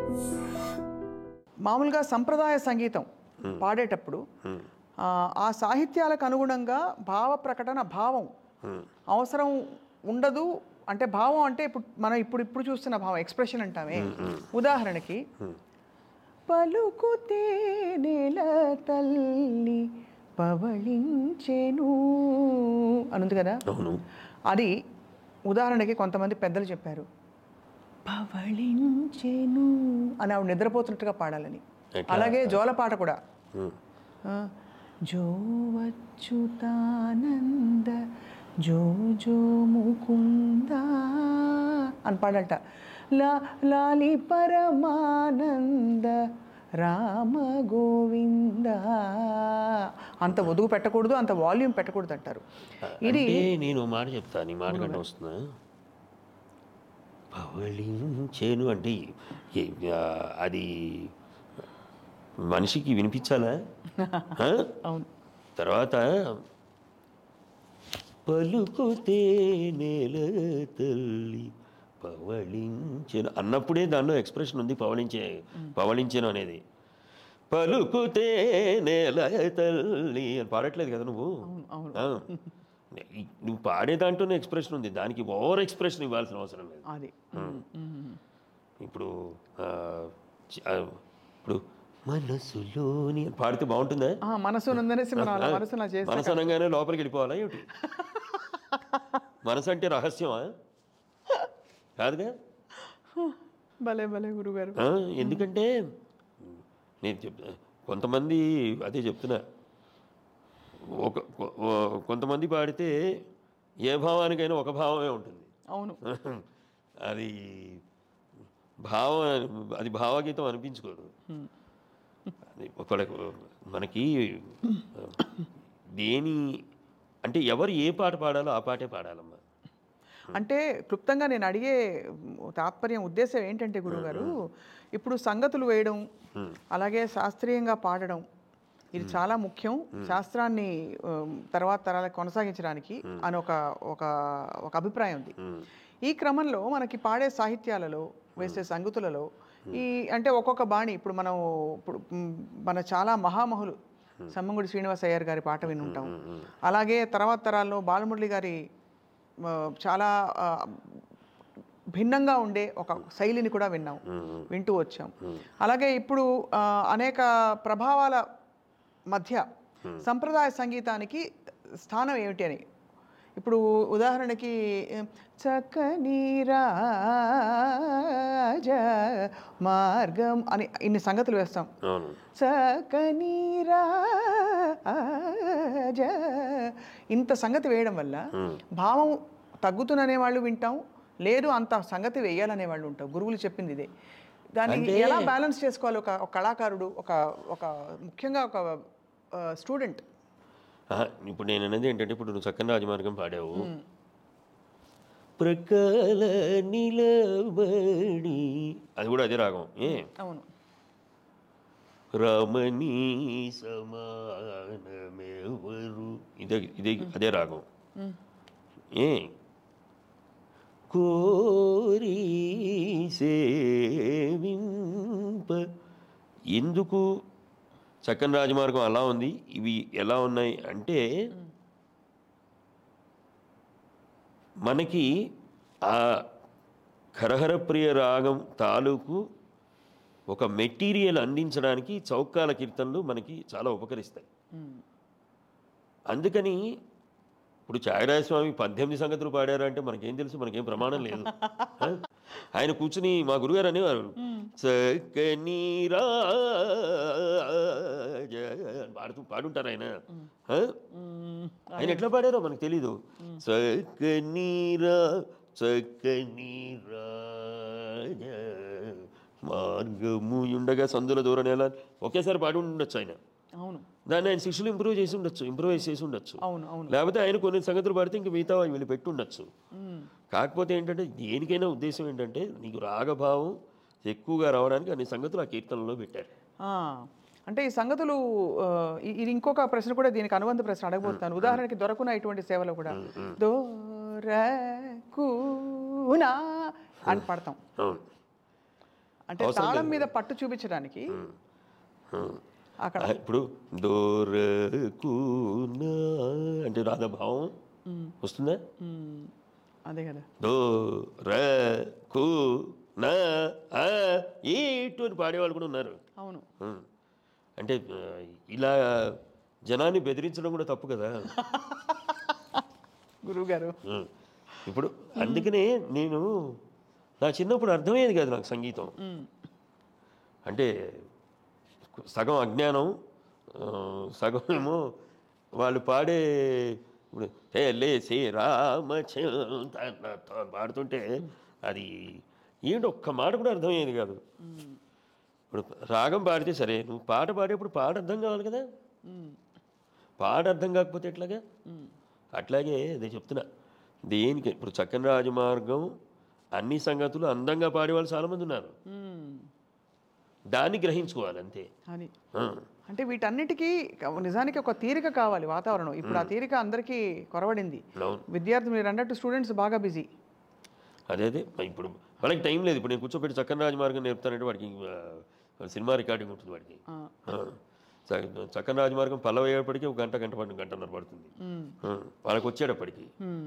మామూలుగా సంప్రదాయ సంగీతం పాడేటప్పుడు ఆ, ఆ సాహిత్యాలకు అనుగుణంగా భావ ప్రకటన భావం అవసరం ఉండదు అంటే భావం అంటే ఇప్పుడు మనం ఇప్పుడు ఇప్పుడు చూస్తున్న భావం ఎక్స్ప్రెషన్ అంటామే ఉదాహరణకి పలుకుతే నెల తల్లి పవళించెను అనుంది కదా అవును అది ఉదాహరణకి కొంతమంది పెద్దలు చెప్పారు పవళించెను అని ఆవిడ నిద్రపోతున్నట్టుగా పాడాలని ఎట్లా? అలాగే జోలపాట కూడా ఉమ్. ఆ, జో వచ్చుతానంద జో జో ముకుంద అని పాడట లా లాలి పరమానంద రామ గోవింద అంత ఒదుగు పెట్టకూడదు అంత వాల్యూమ్ పెట్టకూడదు అంటారు ఇది అంటే నేను మాట చెప్తా నీ మాట కంటే వస్తున్నా పవళించేను అంటే ఏ- ఆ, అది మనిషికి వినిపించాలా ఆ? అవును తర్వాత పలుకుతే నేల తల్లి పవళించెను అన్నప్పుడే దానిలో ఎక్స్ప్రెషన్ ఉంది పవళించే పవళించెను అనేది పలుకుతే నేల తల్లి అని పాడట్లేదు కదా నువ్వు అవును. ఆ. నువ్వు పాడే దాంట్లోనే ఎక్స్ప్రెషన్ ఉంది దానికి ఓవర్ ఎక్స్ప్రెషన్ ఇవ్వాల్సిన అవసరం లేదు అది ఇప్పుడు ఆ, చి- ఆ, ఇప్పుడు మనసులోని అని పాడితే బాగుంటుందా ఆ, మనసు ఉందనేసి మనం అలా మనసు నా చేసి మనసు అనగానే లోపలికి వెళ్ళిపోవాలా ఏమిటి మనసు అంటే రహస్యమా కాదుగా భలే భలే గురుగారు ఆ, ఎందుకంటే నేను చెప్తా కొంతమంది అదే చెప్తున్నా ఒక కొ- ఓ- కొంతమంది పాడితే ఏ భావానికైనా ఒక భావమే ఉంటుంది అవును అది భావం అది భావగీతం అనిపించుకోదు అది ఒకళ్ళకు మనకి దేని అంటే ఎవరు ఏ పాట పాడాలో ఆ పాటే పాడాలమ్మా అంటే క్లుప్తంగా నేను అడిగే తాత్పర్యం ఉద్దేశం ఏంటంటే గురుగారు ఇప్పుడు సంగతులు వేయడం అలాగే శాస్త్రీయంగా పాడడం ఇది చాలా ముఖ్యం శాస్త్రాన్ని ఉమ్, తర్వాత తరాలకు కొనసాగించడానికి అని ఒక ఒక ఒక అభిప్రాయం ఉంది ఈ క్రమంలో మనకి పాడే సాహిత్యాలలో వేసే సంగతులలో ఈ అంటే ఒక్కొక్క బాణి ఇప్పుడు మనం ఇప్పుడు మ్, మన చాలా మహామహులు సమ్మంగుడి శ్రీనివాస అయ్యర్ గారి పాట విని ఉంటాం అలాగే తర్వాత తరాల్లో బాలమురళి గారి ఆ, చాలా ఆ, భిన్నంగా ఉండే ఒక శైలిని కూడా విన్నాం వింటూ వచ్చాం అలాగే ఇప్పుడు ఆ, అనేక ప్రభావాల మధ్య సంప్రదాయ సంగీతానికి స్థానం ఏమిటి అని ఇప్పుడు ఉదాహరణకి చక్కని రాజ మార్గం అని ఇన్ని సంగతులు వేస్తాం అవును చక్కని రాజ ఇంత సంగతి వేయడం వల్ల భావం తగ్గుతుందనే వాళ్ళు వింటాం లేదు అంత సంగతి వేయాలనే వాళ్ళు ఉంటాం గురువులు చెప్పింది ఇదే దాన్ని ఎలా బ్యాలెన్స్ చేసుకోవాలి ఒక ఒక కళాకారుడు ఒక ఒక ముఖ్యంగా ఒక స్టూడెంట్ ఆహా, ఇప్పుడు నేను అనేది ఏంటంటే ఇప్పుడు నువ్వు చక్కని రాజమార్గం పాడావు ప్రకాల నిలబడి అది కూడా అదే రాగం ఏ అవును రమణీ సమానమెవరు ఇదే ఇదే అదే రాగం ఏ కోరి సేవింప ఎందుకు చక్కని రాజమార్గం అలా ఉంది ఇవి ఎలా ఉన్నాయి అంటే మనకి ఆ ఖరహర ప్రియ రాగం తాలూకు ఒక మెటీరియల్ అందించడానికి చౌకాల కీర్తనలు మనకి చాలా ఉపకరిస్తాయి అందుకని ఇప్పుడు ఛాయరాయ స్వామి పద్దెనిమిది సంగతులు పాడారంటే మనకేం తెలుసు మనకేం ప్రమాణం లేదు ఆ? ఆయన కూర్చుని మా గురుగారు అనేవారు చక్కని రాజ అని పాడుతూ పాడుంటారు ఆయన ఆ? ఆయన ఎట్లా పాడారో మనకు తెలీదు చక్కని రా చక్కని రాజ మార్గము ఉండగా సందుల దూరం ఎలా ఒకేసారి పాడి ఉండొచ్చు ఆయన అవును దాన్ని ఆయన శిష్యులు ఇంప్రూవ్ చేసి ఉండొచ్చు ఇంప్రూవైజ్ చేసి ఉండొచ్చు అవును అవును లేకపోతే ఆయన కొన్ని సంగతులు పడితే ఇంక మిగతా వీళ్ళు పెట్టి ఉండొచ్చు కాకపోతే ఏంటంటే దేనికైనా ఉద్దేశం ఏంటంటే నీకు రాగభావం ఎక్కువగా రావడానికి అన్ని సంగతులు ఆ కీర్తనలో పెట్టారు ఆ, అంటే ఈ సంగతులు ఆ, ఇ- ఇది ఇంకొక ప్రశ్న కూడా దీనికి అనుబంధ ప్రశ్న అడగబోతున్నాను ఉదాహరణకి దొరకున ఇటువంటి సేవలు కూడా దొరకునా అని పడతాం అవును అంటే తాళం మీద పట్టు చూపించడానికి ఉమ్. అక్కడ ఆ, ఇప్పుడు దోరకునా అంటే రాధాభావం వస్తుందా మ్మ్. అదే కదా దో ర కు నా ఆ ఈటు అని పాడేవాళ్ళు కూడా ఉన్నారు అవును ఉమ్. అంటే ఆ, ఇలా జనాన్ని బెదిరించడం కూడా తప్పు కదా గురువుగారు ఉమ్. ఇప్పుడు అందుకనే నేను నా చిన్నప్పుడు అర్థమయ్యేది కాదు నాకు సంగీతం మ్మ్. అంటే సగం అజ్ఞానం ఆ, సగం ఏమో వాళ్ళు పాడే ఇప్పుడు "హే లేసి రామచంద్ర" పాడుతుంటే అది ఏంటి ఒక్క మాట కూడా అర్థమయ్యేది కాదు ఇప్పుడు రాగం పాడితే సరే నువ్వు పాట పాడేప్పుడు పాట అర్థం కావాలి కదా మ్మ్. పాట అర్థం కాకపోతే ఎట్లాగా అట్లాగే అదే చెప్తున్నా దేనికి ఇప్పుడు చక్కని రాజమార్గం అన్ని సంగతులు అందంగా పాడేవాళ్ళు చాలామంది ఉన్నారు మ్మ్. దాన్ని గ్రహించుకోవాలి అంతే అని ఆ. అంటే వీటన్నిటికీ నిజానికి ఒక తీరిక కావాలి వాతావరణం ఇప్పుడు ఆ తీరిక అందరికీ కొరవడింది అవును విద్యార్థులు మీరు అన్నట్టు స్టూడెంట్స్ బాగా బిజీ అదే అదే ఇప్పుడు వాళ్ళకి టైం లేదు ఇప్పుడు నేను కూర్చోబెట్టి చక్కని రాజమార్గం నేర్పుతానంటే వాడికి ఆ, సినిమా రికార్డింగ్ ఉంటుంది వాడికి ఆ. చ- చక్కని రాజమార్గం పల్లవ అయ్యేప్పటికీ ఒక గంట గంట పడి గంటన్నర పడుతుంది ఆ, వాళ్ళకి వచ్చేటప్పటికి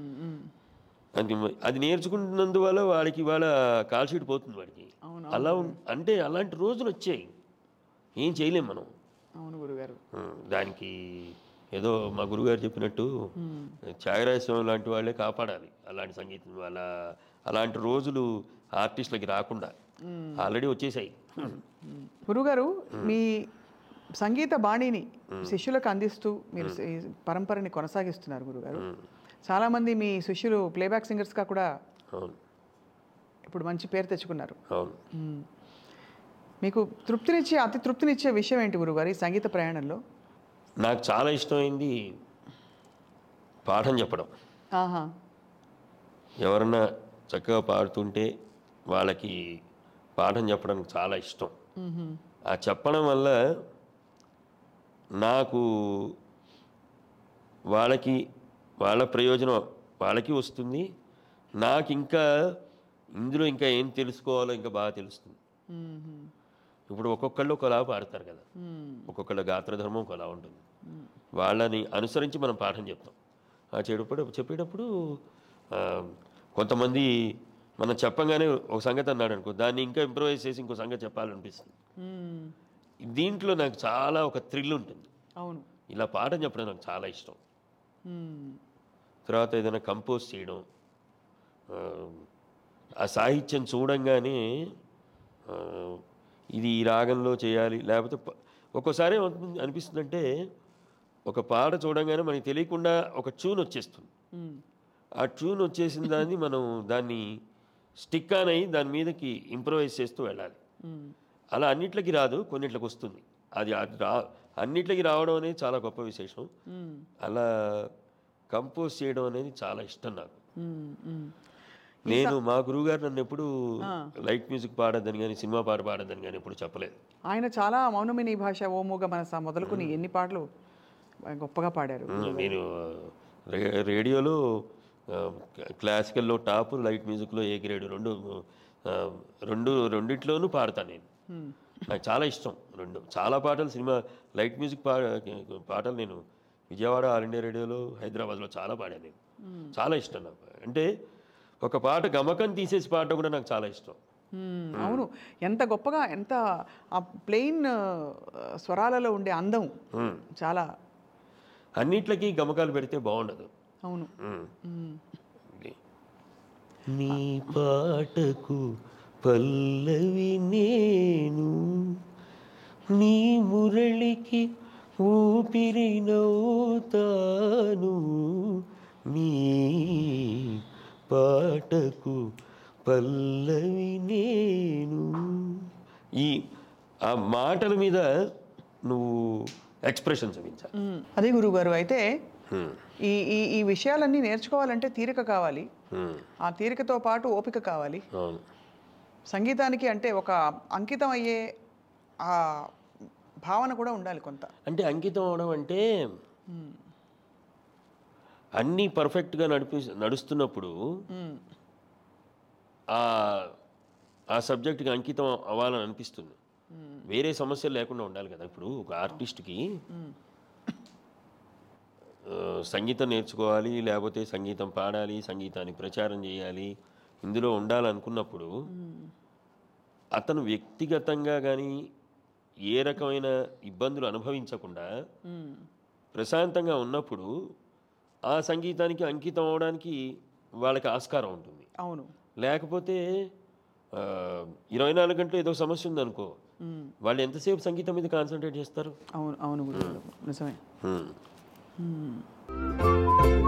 అది మ- అది నేర్చుకుంటున్నందువల్ల వాడికి వాళ్ళ కాల్ షీట్ పోతుంది వాడికి అవును అలా ఉం- అంటే అలాంటి రోజులు వచ్చాయి ఏం చేయలేం మనం అవును గురుగారు ఆ, దానికి ఏదో మా గురుగారు చెప్పినట్టు త్యాగరాజ స్వామి లాంటి వాళ్ళే కాపాడాలి అలాంటి సంగీతం అలా అలాంటి రోజులు ఆర్టిస్టులకి రాకుండా ఆల్రెడీ వచ్చేసాయి గురుగారు మీ సంగీత బాణిని శిష్యులకు అందిస్తూ మీరు ఈ పరంపరని కొనసాగిస్తున్నారు గురుగారు చాలామంది మీ శిష్యులు ప్లేబ్యాక్ సింగర్స్గా కూడా అవును ఇప్పుడు మంచి పేరు తెచ్చుకున్నారు అవును మ్మ్. మీకు తృప్తినిచ్చే అతి తృప్తినిచ్చే విషయం ఏంటి గురుగారు ఈ సంగీత ప్రయాణంలో నాకు చాలా ఇష్టమైంది పాఠం చెప్పడం ఆహా ఎవరన్నా చక్కగా పాడుతుంటే వాళ్ళకి పాఠం చెప్పడానికి చాలా ఇష్టం మ్మ్హ. ఆ చెప్పడం వల్ల నాకు వాళ్ళకి వాళ్ళ ప్రయోజనం వాళ్ళకి వస్తుంది నాకు ఇంకా ఇందులో ఇంకా ఏం తెలుసుకోవాలో ఇంకా బాగా తెలుస్తుంది మ్మ్హ. ఇప్పుడు ఒక్కొక్కళ్ళు ఒకలా పాడతారు కదా మ్మ్. ఒక్కొక్కళ్ళ గాత్రధర్మం ఒకలా ఉంటుంది వాళ్ళని అనుసరించి మనం పాఠం చెప్తాం ఆ చెడుపడు చెప్పేటప్పుడు ఆ, కొంతమంది మనం చెప్పంగానే ఒక సంగతి అన్నాడు అనుకో దాన్ని ఇంకా ఇంప్రూవైజ్ చేసి ఇంకో సంగతి చెప్పాలనిపిస్తుంది మ్మ్. దీంట్లో నాకు చాలా ఒక థ్రిల్ ఉంటుంది అవును ఇలా పాఠం చెప్పడం నాకు చాలా ఇష్టం మ్మ్. తర్వాత ఏదైనా కంపోజ్ చేయడం ఆ, ఆ సాహిత్యం చూడంగానే ఆ, ఇది ఈ రాగంలో చేయాలి లేకపోతే ప- ఒక్కోసారి ఏమవుతుంది- అనిపిస్తుందంటే ఒక పాట చూడంగానే మనకి తెలియకుండా ఒక ట్యూన్ వచ్చేస్తుంది మ్మ్. ఆ ట్యూన్ వచ్చేసిన దాన్ని మనం దాన్ని స్టిక్ ఆన్ అయ్యి దాని మీదకి ఇంప్రవైజ్ చేస్తూ వెళ్ళాలి మ్మ్. అలా అన్నిట్లకి రాదు కొన్నిట్లకి వస్తుంది అది అది రా అన్నిట్లకి రావడం అనేది చాలా గొప్ప విశేషం మ్మ్. అలా కంపోజ్ చేయడం అనేది చాలా ఇష్టం నాకు మ్మ్. మ్మ్. నేను మా గురువుగారు నన్ను ఎప్పుడు లైట్ మ్యూజిక్ పాడద్దని కానీ సినిమా పాట పాడద్దని కానీ ఎప్పుడు చెప్పలేదు ఆయన చాలా మౌనమిని భాష ఓముగ మనస మొదలుకుని ఎన్ని పాటలు గొప్పగా పాడారు నేను రే- రేడియోలో ఆ, క్లాసికల్లో టాప్ లైట్ మ్యూజిక్లో ఏ గ్రేడ్ రెండు ఆ, రెండు రెండిట్లోనూ పాడతాను నేను మ్మ్. నాకు చాలా ఇష్టం రెండు చాలా పాటలు సినిమా లైట్ మ్యూజిక్ పా పాటలు నేను విజయవాడ ఆల్ ఇండియా రేడియోలో హైదరాబాద్లో చాలా పాడాను నేను చాలా ఇష్టం నాకు అంటే ఒక పాట గమకం తీసేసి పాడటం కూడా నాకు చాలా ఇష్టం మ్మ్. అవును ఎంత గొప్పగా ఎంత ఆ ప్లెయిన్ స్వరాలలో ఉండే అందం మ్మ్. చాలా అన్నిట్లకి గమకాలు పెడితే బాగుండదు అవును మ్మ్. మ్మ్. ఇది. నీ పాటకు పల్లవి నేను నీ మురళికి ఊపిరినవుతాను నీ పాటకు పల్లవి నేను ఈ ఆ మాటల మీద నువ్వు ఎక్స్ప్రెషన్ చూపించాలి మ్మ్. అదే గురువుగారు అయితే హ్మ్. ఈ ఈ ఈ విషయాలన్నీ నేర్చుకోవాలంటే తీరిక కావాలి హ్మ్. ఆ తీరికతో పాటు ఓపిక కావాలి అవును సంగీతానికి అంటే ఒక అంకితం అయ్యే ఆ భావన కూడా ఉండాలి కొంత అంటే అంకితం అవడం అంటే అన్నీ పర్ఫెక్ట్గా నడిపి నడుస్తున్నప్పుడు మ్మ్. ఆ ఆ సబ్జెక్ట్కి అంకితం అవ్వాలని అనిపిస్తుంది వేరే సమస్యలు లేకుండా ఉండాలి కదా ఇప్పుడు ఒక ఆర్టిస్ట్కి ఆ, సంగీతం నేర్చుకోవాలి లేకపోతే సంగీతం పాడాలి సంగీతాన్ని ప్రచారం చేయాలి ఇందులో ఉండాలనుకున్నప్పుడు అతను వ్యక్తిగతంగా కానీ ఏ రకమైన ఇబ్బందులు అనుభవించకుండా మ్మ్. ప్రశాంతంగా ఉన్నప్పుడు ఆ సంగీతానికి అంకితం అవడానికి వాళ్ళకి ఆస్కారం ఉంటుంది అవును లేకపోతే ఆ, ఇరవై నాలుగు గంటలు ఏదో సమస్య ఉందనుకో మ్మ్. వాళ్ళు ఎంతసేపు సంగీతం మీద కాన్సన్ట్రేట్ చేస్తారు అవును అవును గురుగారు నిజమే హ్మ్. మ్మ్.